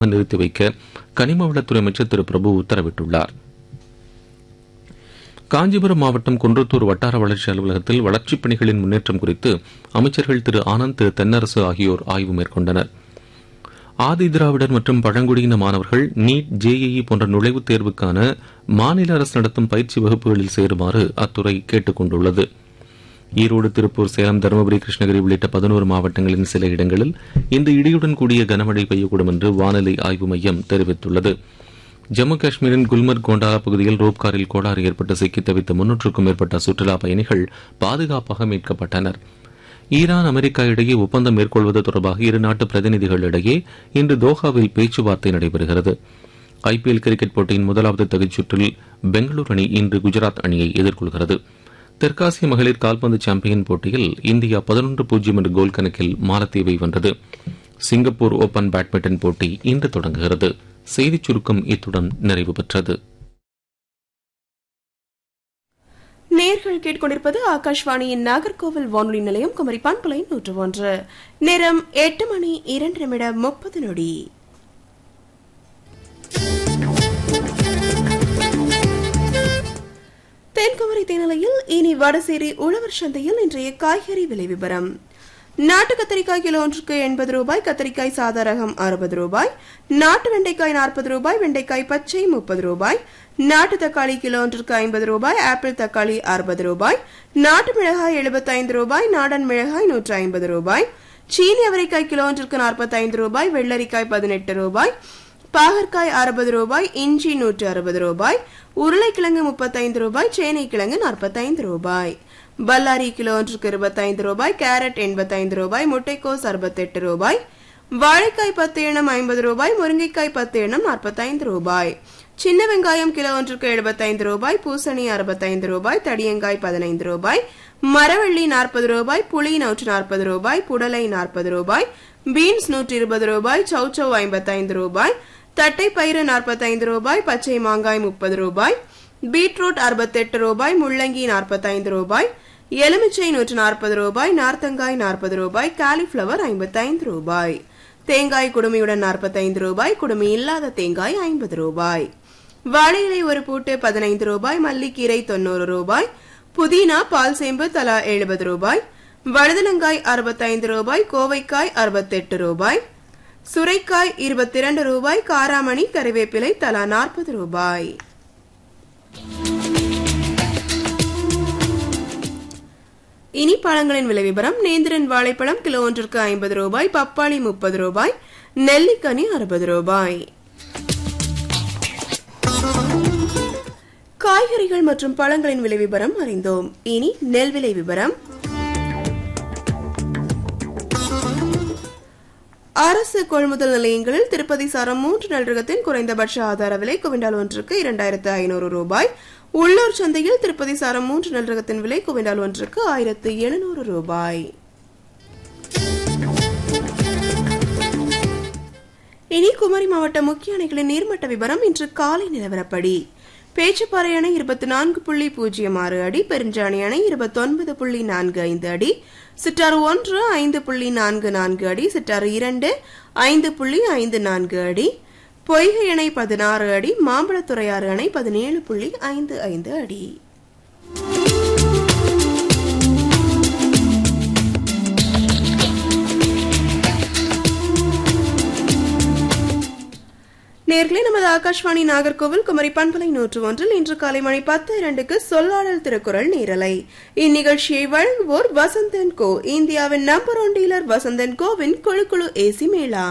நிறுத்தி வைக்க கனிம வளத்துறை அமைச்சர் திரு பிரபு உத்தரவிட்டுள்ளார் காஞ்சிபுரம் மாவட்டம் குன்றத்தூர் வட்டார வளர்ச்சி அலுவலகத்தில் வளர்ச்சிப் பணிகளின் முன்னேற்றம் குறித்து அமைச்சர்கள் திரு ஆனந்த் திரு தென்னரசு ஆகியோர் ஆய்வு மேற்கொண்டனர் ஆதி திராவிடர் மற்றும் பழங்குடியின மாணவர்கள் நீட் ஜேஇஇ போன்ற நுழைவுத் தேர்வுக்கான மாநில அரசு நடத்தும் பயிற்சி வகுப்புகளில் சேருமாறு அத்துறை கேட்டுக் கொண்டுள்ளது ஈரோடு திருப்பூர் சேலம் தருமபுரி கிருஷ்ணகிரி உள்ளிட்ட பதினோரு மாவட்டங்களின் சில இடங்களில் இந்த இடியுடன் கூடிய கனமழை பெய்யக்கூடும் என்று வானிலை ஆய்வு மையம் தெரிவித்துள்ளது ஜம்மு காஷ்மீரின் குல்மர்க் கோண்டாலா பகுதியில் ரோப் காரில் கோளாறு ஏற்பட்டு சிக்கித் தவித்த முன்னூற்றுக்கும் மேற்பட்ட சுற்றுலாப் பயணிகள் பாதுகாப்பாக மீட்கப்பட்டனர் ஈரான் அமெரிக்கா இடையே ஒப்பந்தம் மேற்கொள்வது தொடர்பாக இரு நாட்டு பிரதிநிதிகளிடையே இன்று தோஹாவில் பேச்சுவார்த்தை நடைபெறுகிறது ஐபிஎல் கிரிக்கெட் போட்டியின் முதலாவது தகுதிச்சுற்றில் பெங்களூரு அணி இன்று குஜராத் அணியை எதிர்கொள்கிறது தெற்காசிய மகளிர் கால்பந்து சாம்பியன் போட்டியில் இந்தியா பதினொன்று பூஜ்ஜியம் என்ற கோல் கணக்கில் மாலத்தீவை வென்றது சிங்கப்பூர் ஓபன் பேட்மிண்டன் போட்டி இன்று தொடங்குகிறது செய்திச் சுருக்கம் இத்துடன் நிறைவு பெற்றது நேர்கள் கேட்கொண்டிருப்பது ஆகாஷ்வாணியின் நாகர்கோவில் வானொலி நிலையம் குமரி பண்பலை நூற்று ஒன்று நேரம் எட்டு மணி இரண்டு நிமிடம் முப்பது நொடி தென்குமரி தேனிலையில் இனி வடசேரி உழவர் சந்தையில் இன்றைய காய்கறி விலை விவரம் நாட்டு கத்தரிக்காய் கிலோ ஒன்றுக்கு எண்பது ரூபாய் கத்தரிக்காய் சாதா ரகம் அறுபது ரூபாய் நாட்டு வெண்டைக்காய் நாற்பது ரூபாய் வெண்டைக்காய் பச்சை முப்பது ரூபாய் நாட்டு தக்காளி கிலோ ஒன்றுக்கு ஐம்பது ரூபாய் ஆப்பிள் தக்காளி அறுபது ரூபாய் நாட்டு மிளகாய் எழுபத்தைந்து ரூபாய் நாடன் மிளகாய் நூற்று ஐம்பது ரூபாய் சீனி அவரைக்காய் கிலோ ஒன்றுக்கு நாற்பத்தைந்து ரூபாய் வெள்ளரிக்காய் பதினெட்டு ரூபாய் பாகற்காய் அறுபது ரூபாய் இஞ்சி நூற்று அறுபது ரூபாய் உருளைக்கிழங்கு முப்பத்தைந்து ரூபாய் சேனை கிழங்கு நாற்பத்தைந்து ரூபாய் பல்லாரி கிலோ ஒன்றுக்கு இருபத்தைந்து ரூபாய் கேரட் எண்பத்தைந்து ரூபாய் முட்டைக்கோஸ் அறுபத்தெட்டு ரூபாய் வாழைக்காய் பத்து எண்ணம் ஐம்பது ரூபாய் முருங்கைக்காய் பத்து எண்ணம் நாற்பத்தைந்து ரூபாய் சின்ன வெங்காயம் கிலோ ஒன்றுக்கு எழுபத்தைந்து ரூபாய் பூசணி அறுபத்தைந்து ரூபாய் தடியங்காய் பதினைந்து ரூபாய் மரவள்ளி நாற்பது ரூபாய் புளி நூற்று நாற்பது ரூபாய் புடலை நாற்பது ரூபாய் பீன்ஸ் நூற்றி இருபது ரூபாய் சௌச்சௌ ஐம்பத்தைந்து ரூபாய் தட்டை பயிறு நாற்பத்தைந்து ரூபாய் பச்சை மாங்காய் முப்பது ரூபாய் பீட்ரூட் அறுபத்தெட்டு ரூபாய் முள்ளங்கி நாற்பத்தைந்து ரூபாய் எலுமிச்சை நூற்று நாற்பது ரூபாய் நார்த்தங்காய் நாற்பது ரூபாய் காலிஃபிளவர் ஐம்பத்தைந்து ரூபாய் தேங்காய் குடுமியுடன் நாற்பத்தைந்து ரூபாய் குடுமி இல்லாத தேங்காய் ஐம்பது ரூபாய் வாழை இலை ஒரு பூட்டு பதினைந்து ரூபாய் மல்லிக்கீரை தொண்ணூறு ரூபாய் புதினா பால் சேம்பு தலா எழுபது ரூபாய் வழுதலங்காய் அறுபத்தைந்து ரூபாய் கோவைக்காய் அறுபத்தெட்டு ரூபாய் சுரைக்காய் இருபத்தி இரண்டு ரூபாய் காராமணி கறிவேப்பிலை தலா நாற்பது ரூபாய் இனி பழங்களின் விலை விவரம் நேந்திரன் வாழைப்பழம் கிலோ ஒன்றிற்கு ஐம்பது ரூபாய் பப்பாளி முப்பது ரூபாய் நெல்லிக்கனி அறுபது ரூபாய் காய்கறிகள் மற்றும் பழங்களின் விலை விவரம் அறிந்தோம் இனி நெல் விலை விவரம் அரசு கொள்முதல் நிலையங்களில் திருப்பதி சாரம் மூன்று நெல் ரகத்தின் குறைந்தபட்ச ஆதார விலை குவிண்டால் ஒன்றுக்கு இரண்டாயிரத்து ஐநூறு ரூபாய் உள்ளூர் சந்தையில் திருப்பதி சாரம் மூன்று நெல் ரகத்தின் விலை குவிண்டால் ஒன்றுக்கு ஆயிரத்து எழுநூறு ரூபாய் இனி குமரி மாவட்ட முக்கிய அணைகளின் நீர்மட்ட விவரம் இன்று காலை நிலவரப்படி பேச்சுப்பாறை அணை இருபத்தி நான்கு புள்ளி பூஜ்ஜியம் ஆறு அடி பெருஞ்சாணி அணை இருபத்தொன்பது புள்ளி நான்கு ஐந்து அடி சிட்டாறு ஒன்று ஐந்து புள்ளி நான்கு நான்கு அடி சிட்டாறு இரண்டு ஐந்து புள்ளி ஐந்து நான்கு அடி பொய்கை அணை பதினாறு அடி மாம்பழத்துறையாறு அணை பதினேழு புள்ளி ஐந்து ஐந்து அடி நேர்களே நமது ஆகாஷ்வாணி நாகர்கோவில் குமரி பண்பலை நூற்று ஒன்றில் இன்று காலை மணி பத்து இரண்டுக்கு சொல்லாடல் திருக்குறள் நேரலை இந்நிகழ்ச்சியை வழங்குவோர் வசந்தன் கோ இந்தியாவின் நம்பர் ஒன் டீலர் வசந்தன் கோவின் குழு குழு ஏசி மேளா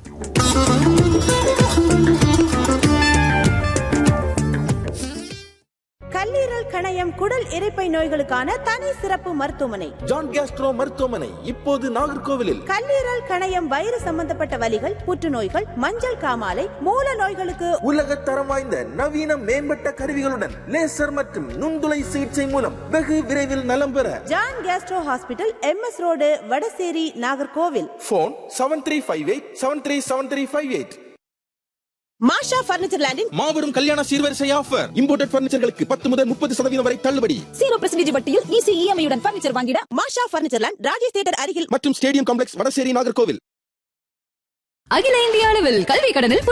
கல்லீரல் கணையம் குடல் இரைப்பை நோய்களுக்கான தனி சிறப்பு மருத்துவமனை ஜான் கேஸ்ட்ரோ மருத்துவமனை இப்போது நாகர்கோவிலில் கல்லீரல் கணையம் வயிறு சம்பந்தப்பட்ட வலிகள் புற்றுநோய்கள் மஞ்சள் காமாலை மூல நோய்களுக்கு உலக தரம் வாய்ந்த நவீன மேம்பட்ட கருவிகளுடன் லேசர் மற்றும் நுண்துளை சிகிச்சை மூலம் வெகு விரைவில் நலம் பெற John gastro hospital M S road Vadasery Nagercoil phone seven three five eight seven three seven three five eight Masha furniture லேண்டின் மாபெரும் கல்யாண சீர்வரிசை ஆஃபர் இம்போர்டட் பர்னிச்சர்களுக்கு பத்து முதல் முப்பது சதவீதம் வரை தள்ளுபடி ஜீரோ பெர்சன்டேஜ் வட்டியில் ஈஸி இஎம்ஐயுடன் பர்னிச்சர் வாங்கிட Masha furniture land Rajesh theatre அருகில் மற்றும் ஸ்டேடியம் காம்ப்ளெக்ஸ் வடசேரி நாகர்கோவில் அகில இந்திய அளவில் கல்வி கடனில்